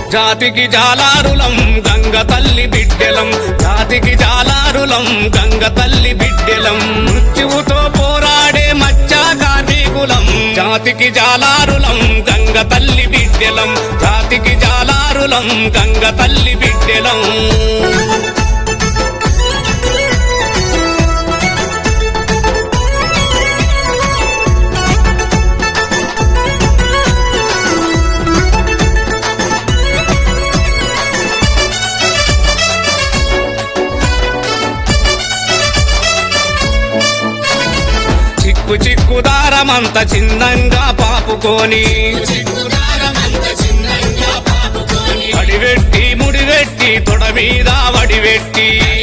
జాతికి జాలారులం గంగ తల్లి బిడ్డెలం జాతికి జాలారులం గంగ తల్లి బిడ్డెలం మృత్యువుతో పోరాడే మచ్చా కార్మికులం జాతికి జాలారులం గంగ తల్లి బిడ్డెలం జాతికి జాలారులం గంగ తల్లి బిడ్డెలం చిక్కు చిక్కు దారమంత చిన్నంగా పాపుకొని అడివెట్టి ముడివెట్టి తొడ మీద వడివెట్టి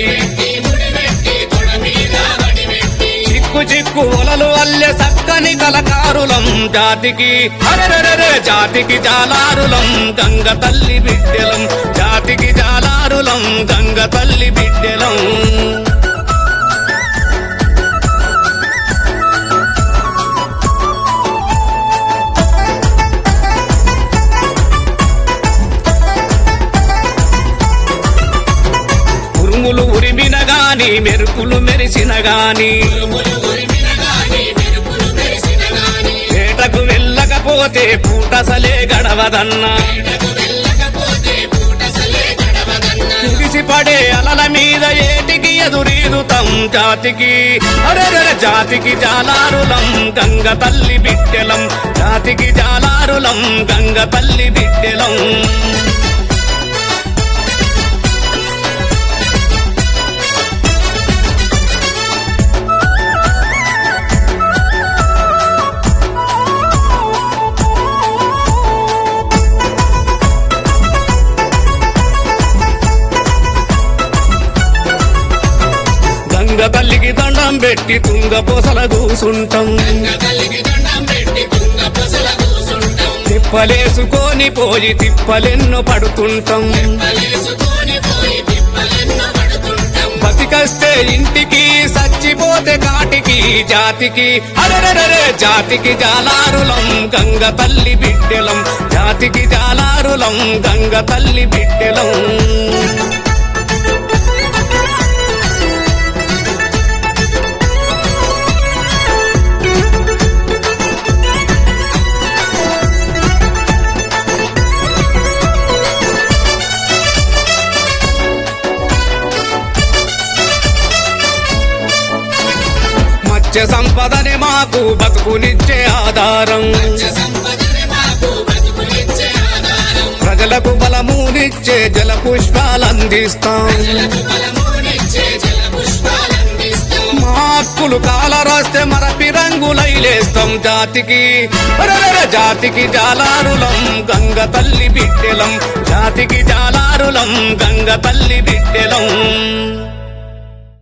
చిక్కు చిక్కు ఒలలు అల్లె సక్కని కలకారులం జాతికి అరెరెరెరె జాతికి జాలారులం గంగ తల్లి బిడ్డెలం జాతికి జాలారులం గంగ తల్లి బిడ్డెలం ఉరుములు ఉరిమిన గాని మెరుపులు మెరిసిన గాని వేటకు వెళ్ళకపోతే పూటసలే గడవదన్నా కురిసి పడే అలల మీద ఏటికి ఎదురీదుతాం జాతికి అరెరెర జాతికి జాలారులం గంగ తల్లి బిడ్డెలం జాతికి జాలారులం గంగ తల్లి బిడ్డెలం గంగ తల్లికి దండం పెట్టి తుంగ పొసల కూసుంటాం తిప్పలేసుకొని పోయి తిప్పలెన్నో పడుతుంటాం బతికస్తే ఇంటికి సచ్చిపోతే కాటికి జాతికి అరెరెరెరే జాతికి జాలారులం గంగ తల్లి బిడ్డెలం జాతికి జాలారులం గంగ తల్లి బిడ్డెలం మత్స్య సంపదనే మాకు బతుకునిచ్చే ఆధారం ప్రజలకు బలమునిచ్చే జల పుష్పాలందిస్తాం మా హక్కులు కాలరాస్తే మరపి రంగులైలేస్తాం జాతికి అరెరెరె జాతికి జాలారులం గంగ తల్లి బిడ్డెలం జాతికి జాలారులం గంగ తల్లి బిడ్డెలం